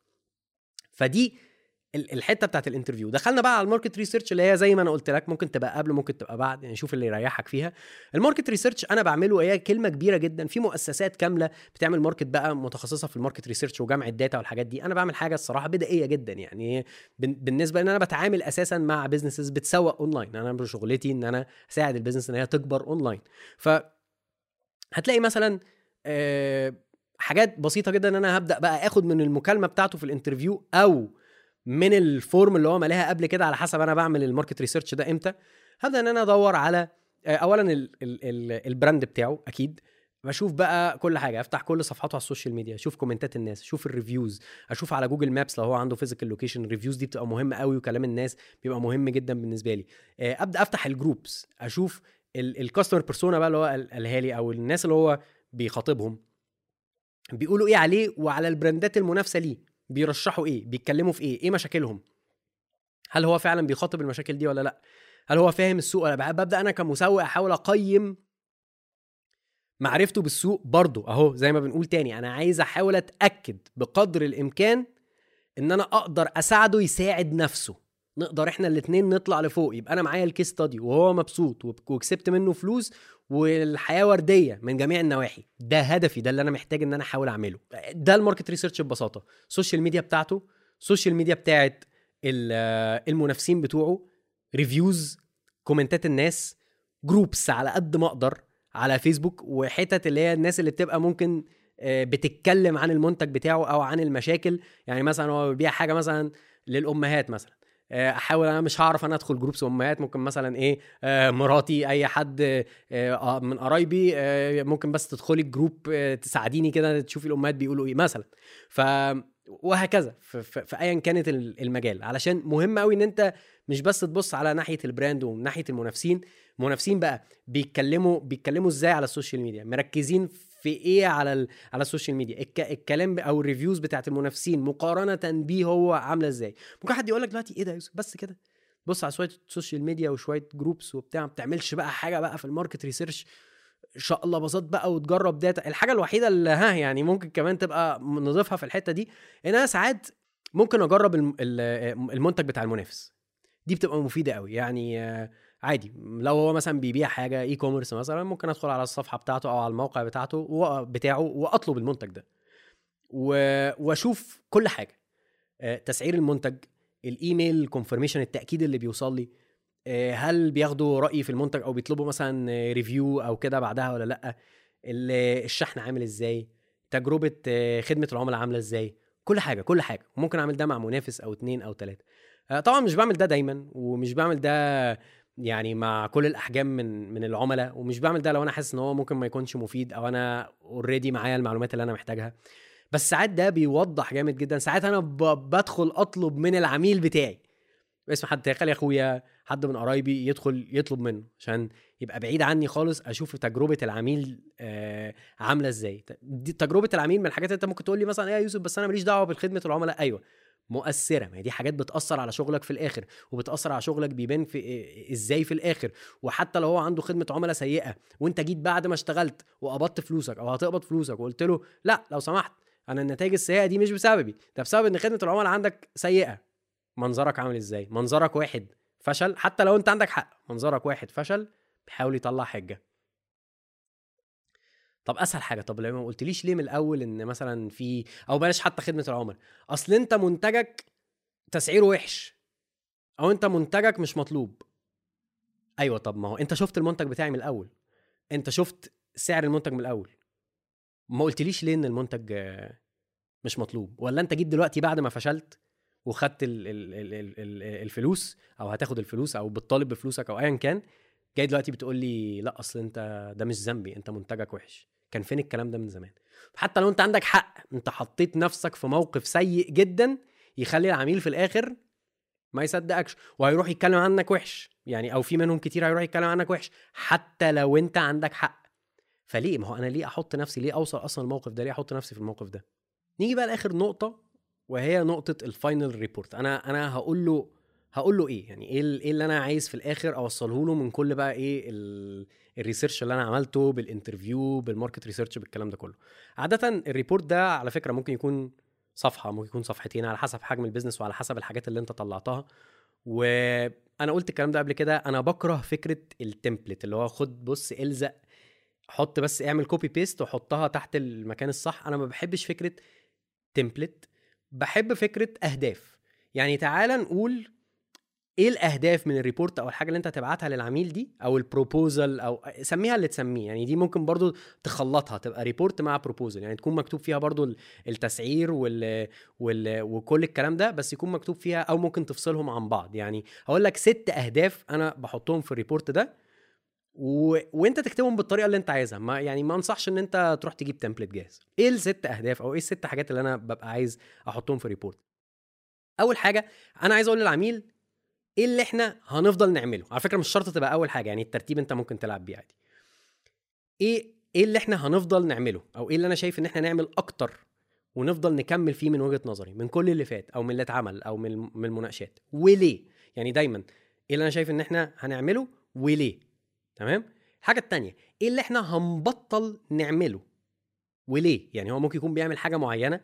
فدي الحته بتاعت الانترفيو دخلنا بقى على الماركت ريسيرش اللي هي زي ما انا قلت لك ممكن تبقى قبل ممكن تبقى بعد يعني شوف اللي يريحك فيها الماركت ريسيرش انا بعمله هي كلمه كبيره جدا في مؤسسات كامله بتعمل ماركت بقى متخصصه في الماركت ريسيرش وجمع الداتا والحاجات دي انا بعمل حاجه الصراحه بدائيه جدا يعني بالنسبه ان انا بتعامل اساسا مع بزنسز بتسوق اونلاين انا شغلتي ان انا اساعد البيزنس ان هي تكبر اونلاين ف هتلاقي مثلا أه حاجات بسيطه جدا ان انا هبدا بقى اخد من المكالمه بتاعته في الانترفيو او من الفورم اللي هو ملاها قبل كده على حسب انا بعمل الماركت ريسيرش ده امتى هبدا ان انا ادور على آه، اولا ال ال ال البراند بتاعه اكيد بشوف بقى كل حاجه افتح كل صفحاته على السوشيال ميديا اشوف كومنتات الناس اشوف الريفيوز اشوف على جوجل مابس لو هو عنده فيزيكال لوكيشن الريفيوز دي بتبقى مهمه قوي وكلام الناس بيبقى مهم جدا بالنسبه لي آه، ابدا افتح الجروبس اشوف الكاستمر بيرسونا بقى اللي هو قالها لي او الناس اللي هو بيخاطبهم بيقولوا ايه عليه وعلى البراندات المنافسه ليه بيرشحوا ايه بيتكلموا في ايه ايه مشاكلهم هل هو فعلا بيخاطب المشاكل دي ولا لا هل هو فاهم السوق ولا لا ببدا انا كمسوق احاول اقيم معرفته بالسوق برضه اهو زي ما بنقول تاني انا عايز احاول اتاكد بقدر الامكان ان انا اقدر اساعده يساعد نفسه نقدر احنا الاثنين نطلع لفوق يبقى انا معايا الكيس ستادي وهو مبسوط وكسبت منه فلوس والحياه ورديه من جميع النواحي ده هدفي ده اللي انا محتاج ان انا احاول اعمله ده الماركت ريسيرش ببساطه السوشيال ميديا بتاعته السوشيال ميديا بتاعت المنافسين بتوعه ريفيوز كومنتات الناس جروبس على قد ما اقدر على فيسبوك وحتت اللي هي الناس اللي بتبقى ممكن آه، بتتكلم عن المنتج بتاعه او عن المشاكل يعني مثلا هو بيبيع حاجه مثلا للامهات مثلا آه، احاول انا مش هعرف انا ادخل جروبس امهات ممكن مثلا ايه آه مراتي اي حد آه, آه، من قرايبي آه ممكن بس تدخلي الجروب آه تساعديني كده تشوفي الامهات بيقولوا ايه مثلا ف وهكذا في ايا كانت المجال علشان مهم قوي ان انت مش بس تبص على ناحيه البراند ومن ناحيه المنافسين المنافسين بقى بيتكلموا بيتكلموا ازاي على السوشيال ميديا مركزين في ايه على ال... على السوشيال ميديا الك... الكلام او الريفيوز بتاعت المنافسين مقارنه بيه هو عامله ازاي ممكن حد يقول لك دلوقتي ايه ده يوسف بس كده بص على شويه سوشيال ميديا وشويه جروبس وبتاع ما بتعملش بقى حاجه بقى في الماركت ريسيرش ان شاء الله بساط بقى وتجرب داتا الحاجه الوحيده اللي ها يعني ممكن كمان تبقى نضيفها في الحته دي ان انا ساعات ممكن اجرب المنتج بتاع المنافس دي بتبقى مفيده قوي يعني عادي لو هو مثلا بيبيع حاجه اي كوميرس مثلا ممكن ادخل على الصفحه بتاعته او على الموقع بتاعته بتاعه واطلب المنتج ده واشوف كل حاجه آه، تسعير المنتج الايميل كونفرميشن التاكيد اللي بيوصل لي آه، هل بياخدوا رايي في المنتج او بيطلبوا مثلا ريفيو او كده بعدها ولا لا الشحن عامل ازاي تجربه آه، خدمه العملاء عامله ازاي كل حاجه كل حاجه ممكن اعمل ده مع منافس او اتنين او تلاته آه، طبعا مش بعمل ده دايما ومش بعمل ده يعني مع كل الاحجام من من العملاء ومش بعمل ده لو انا حاسس ان هو ممكن ما يكونش مفيد او انا اوريدي معايا المعلومات اللي انا محتاجها بس ساعات ده بيوضح جامد جدا ساعات انا بدخل اطلب من العميل بتاعي اسم حد خلي اخويا حد من قرايبي يدخل يطلب منه عشان يبقى بعيد عني خالص اشوف تجربه العميل آه عامله ازاي دي تجربه العميل من الحاجات اللي انت ممكن تقول لي مثلا ايه يا يوسف بس انا ماليش دعوه بخدمه العملاء ايوه مؤثره ما دي حاجات بتاثر على شغلك في الاخر وبتاثر على شغلك بيبان في ازاي في الاخر وحتى لو هو عنده خدمه عملاء سيئه وانت جيت بعد ما اشتغلت وقبضت فلوسك او هتقبض فلوسك وقلت له لا لو سمحت انا النتائج السيئه دي مش بسببي ده بسبب ان خدمه العملاء عندك سيئه منظرك عامل ازاي منظرك واحد فشل حتى لو انت عندك حق منظرك واحد فشل بيحاول يطلع حجه طب اسهل حاجه طب لو ما قلتليش ليه من الاول ان مثلا في او بلاش حتى خدمه العملاء اصل انت منتجك تسعيره وحش او انت منتجك مش مطلوب ايوه طب ما هو انت شفت المنتج بتاعي من الاول انت شفت سعر المنتج من الاول ما قلتليش ليه ان المنتج مش مطلوب ولا انت جيت دلوقتي بعد ما فشلت وخدت الفلوس او هتاخد الفلوس او بتطالب بفلوسك او ايا كان جاي دلوقتي بتقول لي لا اصل انت ده مش ذنبي انت منتجك وحش كان فين الكلام ده من زمان حتى لو انت عندك حق انت حطيت نفسك في موقف سيء جدا يخلي العميل في الاخر ما يصدقكش وهيروح يتكلم عنك وحش يعني او في منهم كتير هيروح يتكلم عنك وحش حتى لو انت عندك حق فليه ما هو انا ليه احط نفسي ليه اوصل اصلا الموقف ده ليه احط نفسي في الموقف ده نيجي بقى لاخر نقطه وهي نقطه الفاينل ريبورت انا انا هقول له هقول له ايه يعني ايه ايه اللي انا عايز في الاخر اوصله له من كل بقى ايه الريسيرش اللي انا عملته بالانترفيو بالماركت ريسيرش بالكلام ده كله عاده الريبورت ده على فكره ممكن يكون صفحه ممكن يكون صفحتين على حسب حجم البيزنس وعلى حسب الحاجات اللي انت طلعتها وانا قلت الكلام ده قبل كده انا بكره فكره التمبلت اللي هو خد بص الزق حط بس اعمل كوبي بيست وحطها تحت المكان الصح انا ما بحبش فكره تمبلت بحب فكره اهداف يعني تعال نقول ايه الاهداف من الريبورت او الحاجه اللي انت هتبعتها للعميل دي او البروبوزل او سميها اللي تسميه يعني دي ممكن برضو تخلطها تبقى ريبورت مع بروبوزل يعني تكون مكتوب فيها برضو التسعير وال... وال... وكل الكلام ده بس يكون مكتوب فيها او ممكن تفصلهم عن بعض يعني هقول لك ست اهداف انا بحطهم في الريبورت ده و... وانت تكتبهم بالطريقه اللي انت عايزها ما يعني ما انصحش ان انت تروح تجيب تمبلت جاهز ايه الست اهداف او ايه الست حاجات اللي انا ببقى عايز احطهم في الريبورت اول حاجه انا عايز اقول للعميل ايه اللي احنا هنفضل نعمله على فكره مش شرط تبقى اول حاجه يعني الترتيب انت ممكن تلعب بيه عادي ايه ايه اللي احنا هنفضل نعمله او ايه اللي انا شايف ان احنا نعمل اكتر ونفضل نكمل فيه من وجهه نظري من كل اللي فات او من اللي اتعمل او من من المناقشات وليه يعني دايما ايه اللي انا شايف ان احنا هنعمله وليه تمام الحاجه التانية ايه اللي احنا هنبطل نعمله وليه يعني هو ممكن يكون بيعمل حاجه معينه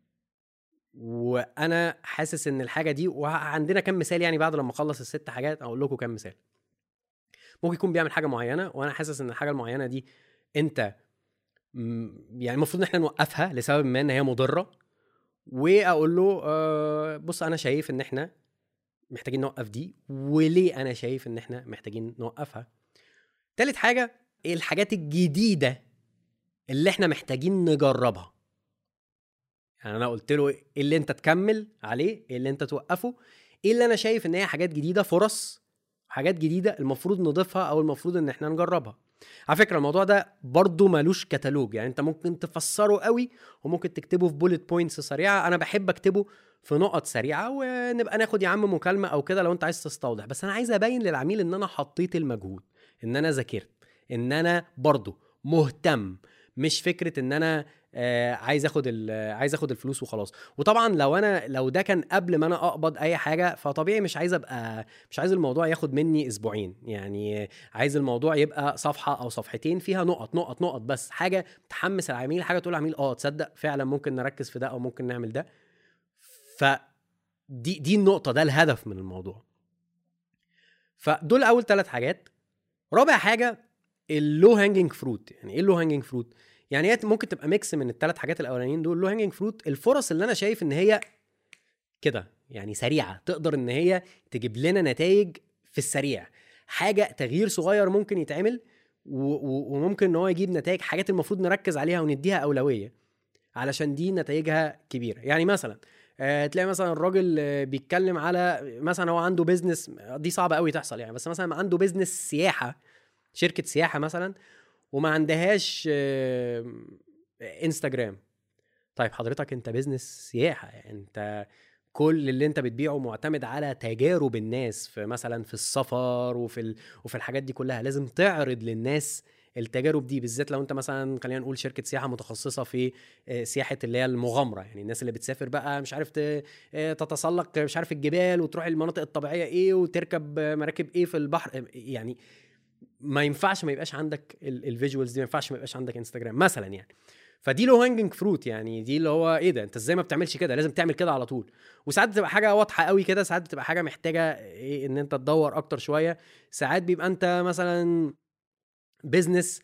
وانا حاسس ان الحاجه دي وعندنا كام مثال يعني بعد لما اخلص الست حاجات اقول لكم كام مثال ممكن يكون بيعمل حاجه معينه وانا حاسس ان الحاجه المعينه دي انت يعني المفروض ان احنا نوقفها لسبب ما ان هي مضره واقول له آه بص انا شايف ان احنا محتاجين نوقف دي وليه انا شايف ان احنا محتاجين نوقفها تالت حاجه ايه الحاجات الجديده اللي احنا محتاجين نجربها يعني انا قلت له ايه اللي انت تكمل عليه ايه اللي انت توقفه ايه اللي انا شايف ان هي حاجات جديده فرص حاجات جديده المفروض نضيفها او المفروض ان احنا نجربها على فكره الموضوع ده برضه ملوش كتالوج يعني انت ممكن تفسره قوي وممكن تكتبه في بولت بوينتس سريعه انا بحب اكتبه في نقط سريعه ونبقى ناخد يا عم مكالمه او كده لو انت عايز تستوضح بس انا عايز ابين للعميل ان انا حطيت المجهود ان انا ذاكرت ان انا برضه مهتم مش فكره ان انا آه عايز اخد عايز اخد الفلوس وخلاص وطبعا لو انا لو ده كان قبل ما انا اقبض اي حاجه فطبيعي مش عايز ابقى مش عايز الموضوع ياخد مني اسبوعين يعني عايز الموضوع يبقى صفحه او صفحتين فيها نقط نقط نقط بس حاجه تحمس العميل حاجه تقول العميل اه تصدق فعلا ممكن نركز في ده او ممكن نعمل ده ف دي دي النقطه ده الهدف من الموضوع فدول اول ثلاث حاجات رابع حاجه اللو هانجينج فروت يعني ايه اللو هانجينج فروت يعني هي ممكن تبقى ميكس من الثلاث حاجات الاولانيين دول لو هانجينج فروت الفرص اللي انا شايف ان هي كده يعني سريعه تقدر ان هي تجيب لنا نتائج في السريع حاجه تغيير صغير ممكن يتعمل وممكن ان هو يجيب نتائج حاجات المفروض نركز عليها ونديها اولويه علشان دي نتائجها كبيره يعني مثلا آه، تلاقي مثلا الراجل آه، بيتكلم على مثلا هو عنده بيزنس دي صعبه قوي تحصل يعني بس مثلا عنده بيزنس سياحه شركه سياحه مثلا وما عندهاش انستجرام طيب حضرتك انت بيزنس سياحه يعني انت كل اللي انت بتبيعه معتمد على تجارب الناس في مثلا في السفر وفي ال... وفي الحاجات دي كلها لازم تعرض للناس التجارب دي بالذات لو انت مثلا خلينا نقول شركه سياحه متخصصه في آه، سياحه اللي هي المغامره يعني الناس اللي بتسافر بقى مش عارف آه، تتسلق مش عارف الجبال وتروح المناطق الطبيعيه ايه وتركب مراكب ايه في البحر يعني ما ينفعش ما يبقاش عندك الفيجوالز دي ما ينفعش ما يبقاش عندك انستجرام مثلا يعني فدي لو هانجنج فروت يعني دي اللي هو ايه ده انت ازاي ما بتعملش كده لازم تعمل كده على طول وساعات بتبقى حاجه واضحه قوي كده ساعات بتبقى حاجه محتاجه ايه ان انت تدور اكتر شويه ساعات بيبقى انت مثلا بزنس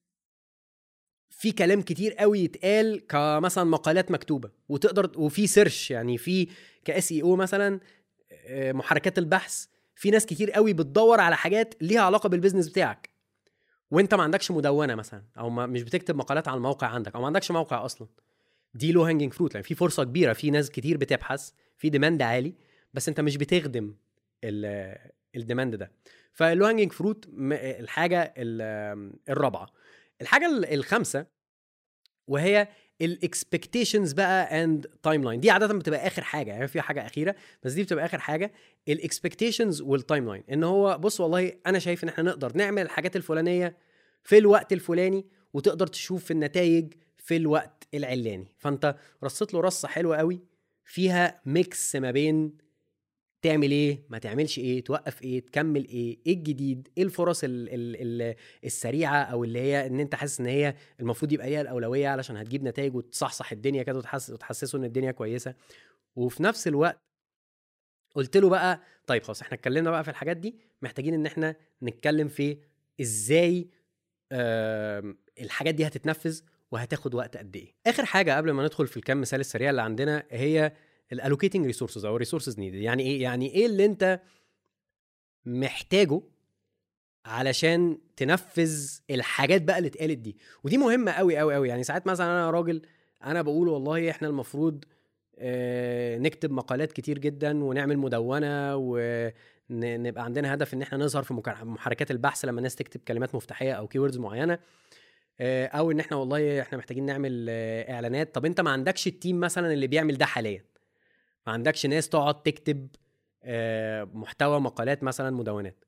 في كلام كتير قوي يتقال كمثلا مقالات مكتوبه وتقدر وفي سيرش يعني في كاس اي او مثلا آه، محركات البحث في ناس كتير قوي بتدور على حاجات ليها علاقه بالبيزنس بتاعك وانت ما عندكش مدونه مثلا او ما مش بتكتب مقالات على الموقع عندك او ما عندكش موقع اصلا دي لو هانجنج فروت يعني في فرصه كبيره في ناس كتير بتبحث في ديماند عالي بس انت مش بتخدم الديماند ده فاللو هانجنج فروت الحاجه الرابعه الحاجه الخامسه وهي الاكسبكتيشنز بقى اند تايم لاين دي عاده بتبقى اخر حاجه يعني في حاجه اخيره بس دي بتبقى اخر حاجه الاكسبكتيشنز والتايم لاين ان هو بص والله انا شايف ان احنا نقدر نعمل الحاجات الفلانيه في الوقت الفلاني وتقدر تشوف النتائج في الوقت العلاني فانت رصيت له رصه حلوه قوي فيها ميكس ما بين تعمل ايه ما تعملش ايه توقف ايه تكمل ايه ايه الجديد ايه الفرص ال ال ال السريعه او اللي هي ان انت حاسس ان هي المفروض يبقى ليها الاولويه علشان هتجيب نتائج وتصحصح الدنيا كده وتحسس وتحسسه ان الدنيا كويسه وفي نفس الوقت قلت له بقى طيب خلاص احنا اتكلمنا بقى في الحاجات دي محتاجين ان احنا نتكلم في ازاي آه الحاجات دي هتتنفذ وهتاخد وقت قد ايه اخر حاجه قبل ما ندخل في الكم مثال السريع اللي عندنا هي الالوكيتنج ريسورسز او ريسورسز نيدد يعني ايه يعني ايه اللي انت محتاجه علشان تنفذ الحاجات بقى اللي اتقالت دي ودي مهمه قوي قوي قوي يعني ساعات مثلا انا راجل انا بقول والله احنا المفروض آه نكتب مقالات كتير جدا ونعمل مدونه ونبقى عندنا هدف ان احنا نظهر في محركات البحث لما الناس تكتب كلمات مفتاحيه او كيوردز معينه آه او ان احنا والله احنا محتاجين نعمل آه اعلانات طب انت ما عندكش التيم مثلا اللي بيعمل ده حاليا ما عندكش ناس تقعد تكتب آه، محتوى مقالات مثلا مدونات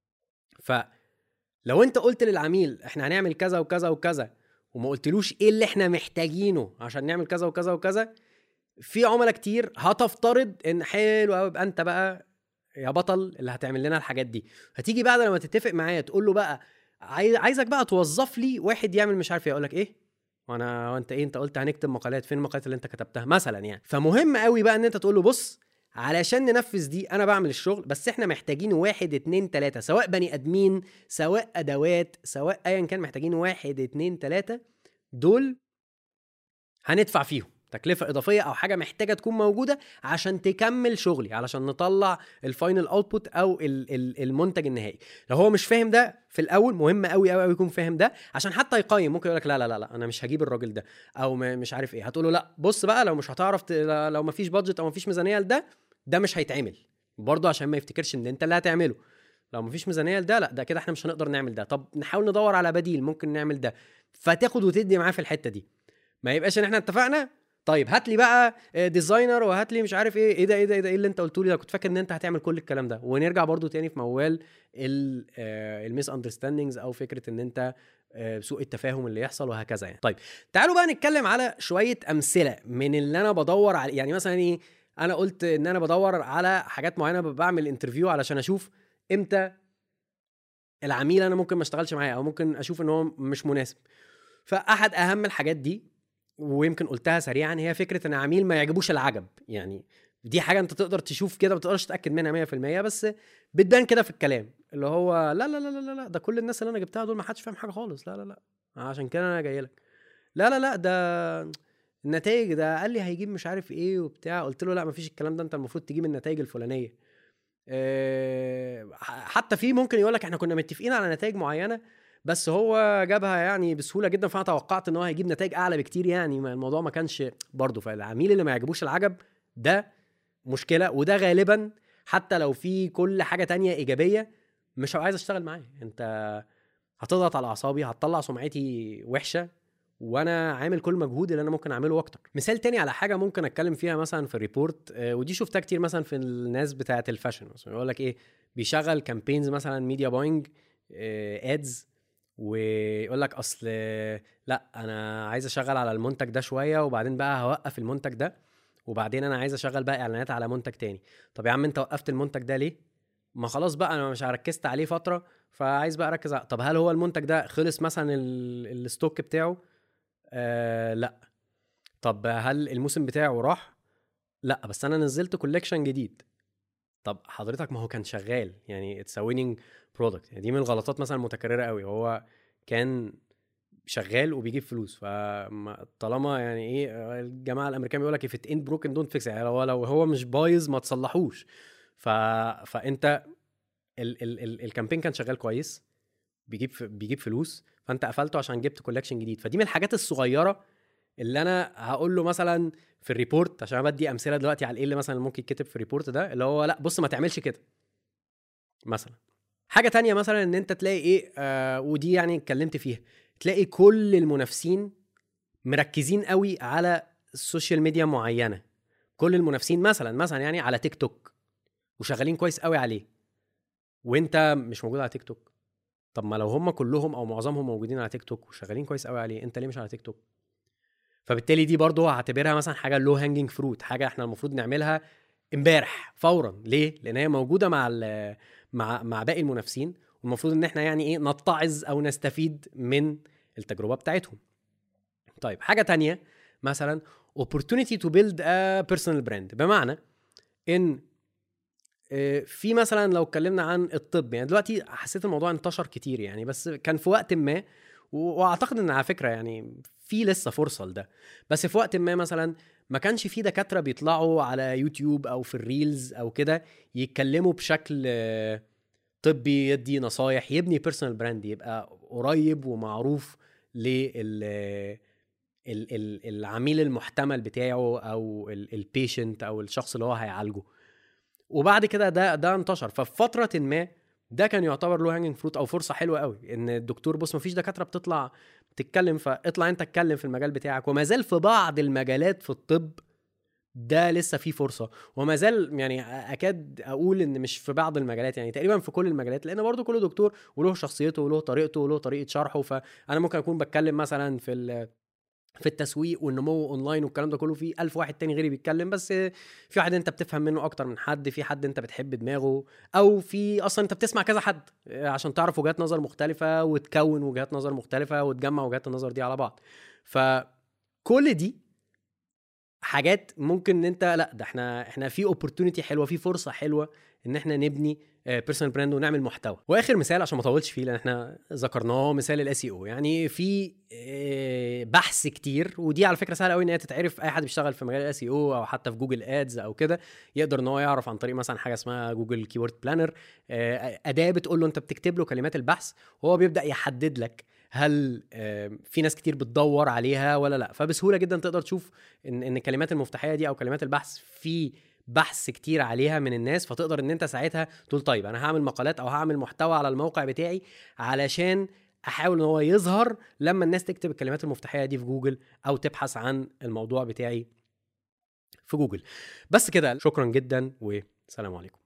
فلو انت قلت للعميل احنا هنعمل كذا وكذا وكذا وما قلتلوش ايه اللي احنا محتاجينه عشان نعمل كذا وكذا وكذا في عملاء كتير هتفترض ان حلو قوي يبقى انت بقى يا بطل اللي هتعمل لنا الحاجات دي هتيجي بعد لما تتفق معايا تقول له بقى عايزك بقى توظف لي واحد يعمل مش عارف ايه اقول لك ايه وانا وانت ايه انت قلت هنكتب مقالات فين المقالات اللي انت كتبتها مثلا يعني فمهم قوي بقى ان انت تقول له بص علشان ننفذ دي انا بعمل الشغل بس احنا محتاجين واحد اتنين تلاتة سواء بني ادمين سواء ادوات سواء ايا كان محتاجين واحد اتنين تلاتة دول هندفع فيهم تكلفه اضافيه او حاجه محتاجه تكون موجوده عشان تكمل شغلي علشان نطلع الفاينل اوتبوت او المنتج النهائي لو هو مش فاهم ده في الاول مهم قوي قوي قوي يكون فاهم ده عشان حتى يقيم ممكن يقول لك لا لا لا لا انا مش هجيب الراجل ده او مش عارف ايه هتقول له لا بص بقى لو مش هتعرف ت... لو ما فيش بادجت او ما فيش ميزانيه لده ده مش هيتعمل برضه عشان ما يفتكرش ان انت اللي هتعمله لو مفيش ميزانيه لده لا ده كده احنا مش هنقدر نعمل ده طب نحاول ندور على بديل ممكن نعمل ده فتاخد وتدي معاه في الحته دي ما يبقاش ان احنا اتفقنا طيب هات لي بقى ديزاينر وهات لي مش عارف ايه ايه ده ايه ده ايه ده ايه اللي انت قلته لي ده كنت فاكر ان انت هتعمل كل الكلام ده ونرجع برضو تاني في موال الميس اندرستاندينجز او فكره ان انت آه، سوء التفاهم اللي يحصل وهكذا يعني طيب تعالوا بقى نتكلم على شويه امثله من اللي انا بدور على يعني مثلا ايه انا قلت ان انا بدور على حاجات معينه بعمل انترفيو علشان اشوف امتى العميل انا ممكن ما اشتغلش معاه او ممكن اشوف ان هو مش مناسب فاحد اهم الحاجات دي ويمكن قلتها سريعا هي فكره ان عميل ما يعجبوش العجب يعني دي حاجه انت تقدر تشوف كده ما تقدرش تتاكد منها 100% بس بتبان كده في الكلام اللي هو لا لا لا لا لا ده كل الناس اللي انا جبتها دول ما حدش فاهم حاجه خالص لا لا لا عشان كده انا جاي لك لا لا لا ده النتائج ده قال لي هيجيب مش عارف ايه وبتاع قلت له لا مفيش الكلام ده انت المفروض تجيب النتائج الفلانيه آه، حتى في ممكن يقول لك احنا كنا متفقين على نتائج معينه بس هو جابها يعني بسهوله جدا فانا توقعت ان هو هيجيب نتائج اعلى بكتير يعني الموضوع ما كانش برضه فالعميل اللي ما يعجبوش العجب ده مشكله وده غالبا حتى لو في كل حاجه تانية ايجابيه مش هبقى عايز اشتغل معاه انت هتضغط على اعصابي هتطلع سمعتي وحشه وانا عامل كل مجهود اللي انا ممكن اعمله اكتر مثال تاني على حاجه ممكن اتكلم فيها مثلا في الريبورت آه، ودي شفتها كتير مثلا في الناس بتاعه الفاشن مثلا يقول لك ايه بيشغل كامبينز مثلا ميديا باينج ادز ويقول لك اصل لا انا عايز اشغل على المنتج ده شويه وبعدين بقى هوقف المنتج ده وبعدين انا عايز اشغل بقى اعلانات على منتج تاني طب يا عم انت وقفت المنتج ده ليه ما خلاص بقى انا مش ركزت عليه فتره فعايز بقى اركز على... طب هل هو المنتج ده خلص مثلا الستوك بتاعه آه لا طب هل الموسم بتاعه راح لا بس انا نزلت كوليكشن جديد طب حضرتك ما هو كان شغال يعني اتس ويننج برودكت يعني دي من الغلطات مثلا المتكرره قوي هو كان شغال وبيجيب فلوس فطالما يعني ايه الجماعه الامريكان بيقول لك if it ain't broken don't fix يعني لو لو هو مش بايظ ما تصلحوش ف... فانت ال... ال... ال... الكامبين كان شغال كويس بيجيب بيجيب فلوس فانت قفلته عشان جبت كولكشن جديد فدي من الحاجات الصغيره اللي انا هقول له مثلا في الريبورت عشان انا بدي امثله دلوقتي على ايه اللي مثلا ممكن يتكتب في الريبورت ده اللي هو لا بص ما تعملش كده مثلا حاجه تانية مثلا ان انت تلاقي ايه آه ودي يعني اتكلمت فيها تلاقي كل المنافسين مركزين قوي على السوشيال ميديا معينه كل المنافسين مثلا مثلا يعني على تيك توك وشغالين كويس قوي عليه وانت مش موجود على تيك توك طب ما لو هم كلهم او معظمهم موجودين على تيك توك وشغالين كويس قوي عليه انت ليه مش على تيك توك فبالتالي دي برضه هعتبرها مثلا حاجه لو هانجينج فروت حاجه احنا المفروض نعملها امبارح فورا ليه لان هي موجوده مع مع مع باقي المنافسين والمفروض ان احنا يعني ايه نتعظ او نستفيد من التجربه بتاعتهم طيب حاجه تانية مثلا opportunity to build a personal brand بمعنى ان آه، في مثلا لو اتكلمنا عن الطب يعني دلوقتي حسيت الموضوع انتشر كتير يعني بس كان في وقت ما واعتقد ان على فكره يعني في لسه فرصه لده بس في وقت ما مثلا ما كانش في دكاتره بيطلعوا على يوتيوب او في الريلز او كده يتكلموا بشكل طبي يدي نصايح يبني بيرسونال براند يبقى قريب ومعروف لل العميل المحتمل بتاعه او البيشنت او الشخص اللي هو هيعالجه وبعد كده ده ده انتشر ففي فتره ما ده كان يعتبر له هانجنج فروت او فرصه حلوه قوي ان الدكتور بص مفيش دكاتره بتطلع تتكلم فاطلع انت اتكلم في المجال بتاعك وما زال في بعض المجالات في الطب ده لسه فيه فرصه وما زال يعني اكاد اقول ان مش في بعض المجالات يعني تقريبا في كل المجالات لان برضو كل دكتور وله شخصيته وله طريقته وله طريقه شرحه فانا ممكن اكون بتكلم مثلا في في التسويق والنمو اونلاين والكلام ده كله في ألف واحد تاني غيري بيتكلم بس في واحد انت بتفهم منه اكتر من حد في حد انت بتحب دماغه او في اصلا انت بتسمع كذا حد عشان تعرف وجهات نظر مختلفه وتكون وجهات نظر مختلفه وتجمع وجهات النظر دي على بعض فكل دي حاجات ممكن ان انت لا ده احنا احنا في اوبورتونيتي حلوه في فرصه حلوه ان احنا نبني بيرسونال آه، براند ونعمل محتوى واخر مثال عشان ما اطولش فيه لان احنا ذكرناه مثال الاس او يعني في آه، بحث كتير ودي على فكره سهله قوي ان هي تتعرف اي حد بيشتغل في مجال الاس او او حتى في جوجل ادز او كده يقدر ان هو يعرف عن طريق مثلا حاجه اسمها جوجل كيورد بلانر اداه بتقول له انت بتكتب له كلمات البحث وهو بيبدا يحدد لك هل في ناس كتير بتدور عليها ولا لا فبسهوله جدا تقدر تشوف ان ان الكلمات المفتاحيه دي او كلمات البحث في بحث كتير عليها من الناس فتقدر ان انت ساعتها تقول طيب انا هعمل مقالات او هعمل محتوى على الموقع بتاعي علشان احاول ان هو يظهر لما الناس تكتب الكلمات المفتاحيه دي في جوجل او تبحث عن الموضوع بتاعي في جوجل بس كده شكرا جدا والسلام عليكم